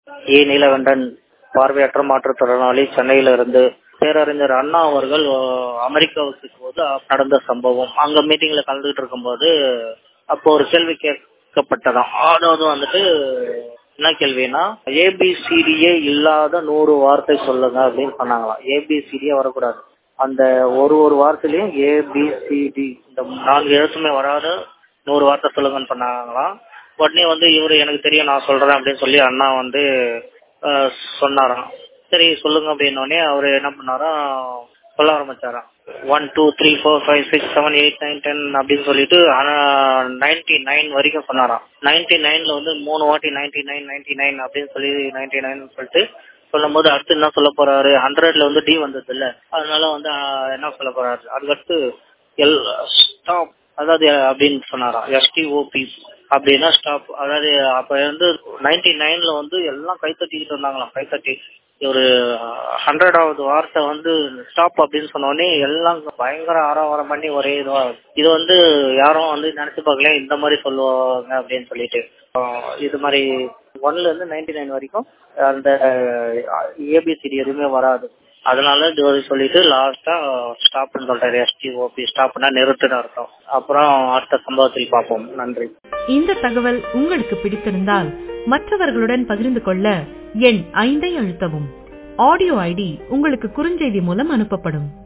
ஏ நீலகண்டன் பார்வையற்ற மாற்றுத்திறனாளி சென்னையில இருந்து பேரறிஞர் அண்ணா அவர்கள் அஹ், அமெரிக்காவுக்கு போது நடந்த சம்பவம் அங்க மீட்டிங்ல கலந்துகிட்டு இருக்கும்போது அப்போ ஒரு கேள்வி கேட்கப்பட்டதாம் அதாவது வந்துட்டு என்ன கேள்வினா ஏபிசிடியே இல்லாத நூறு வார்த்தை சொல்லுங்க அப்படின்னு சொன்னாங்களாம் ஏபிசிடியே வரக்கூடாது அந்த ஒரு ஒரு வார்த்தையிலையும் ஏபிசிடி இந்த நான்கு எழுத்துமே வராத நூறு வார்த்தை சொல்லுங்கன்னு சொன்னாங்களாம் உடனே வந்து இவரு எனக்கு தெரியும் நான் சொல்றேன் அப்படின்னு சொல்லி அண்ணா வந்து அஹ், சொன்னாராம் சரி சொல்லுங்க அப்படின்னோடனே அவரு என்ன பண்ணாராம் சொல்ல ஆரம்பிச்சாராம் one two three four five six seven eight nine ten அப்படின்னு சொல்லிட்டு நைன்டி நைன் வரைக்கும் சொன்னாராம் நைன்டி நைன்ல வந்து மூணு வாட்டி நைன்டி நைன் நைன்டி நைன் அப்படின்னு சொல்லி நைன்டி நைன் சொல்லிட்டு சொல்லும்போது அடுத்து என்ன சொல்ல போறாரு ஹண்ட்ரட்ல வந்து டி வந்தது இல்ல அதனால வந்து ஆஹ், என்ன சொல்ல போறாரு அதுக்கடுத்து எல் ஸ்டாப் அதாவது அப்படின்னு சொன்னாராம் எஸ்டிஓபி அப்படின்னா ஸ்டாப் அதாவது அப்ப வந்து நைன்டி நைன்ல வந்து எல்லாம் கைத்தட்டிக்கிட்டு இருந்தாங்களாம் கைத்தட்டி ஒரு ஹண்ட்ரடாவது வார்த்தை வந்து ஸ்டாப் அப்படின்னு சொன்ன உடனே எல்லாம் பயங்கர ஆரவாரம் பண்ணி ஒரே இதுவா இது வந்து யாரும் வந்து நினைச்சு பார்க்கல இந்த மாதிரி சொல்லுவாங்க அப்படின்னு சொல்லிட்டு ஆஹ் இது மாதிரி ஒன்ல இருந்து நைன்டி நைன் வரைக்கும் அந்த ஏபிசிடி எதுவுமே வராது அதனால இது ஒரு சொல்லிட்டு லாஸ்டா ஸ்டாப்னு சொல்றாரு எஸ்டிஓபி ஸ்டாப்னா நிறுத்துன்னு அர்த்தம் அப்புறம் அடுத்த சம்பவத்தில் பார்ப்போம் நன்றி இந்த தகவல் உங்களுக்கு பிடித்திருந்தால் மற்றவர்களுடன் பகிர்ந்து கொள்ள எண் ஐந்தை அழுத்தவும் ஆடியோ ஐடி உங்களுக்கு குறுஞ்செய்தி மூலம் அனுப்பப்படும்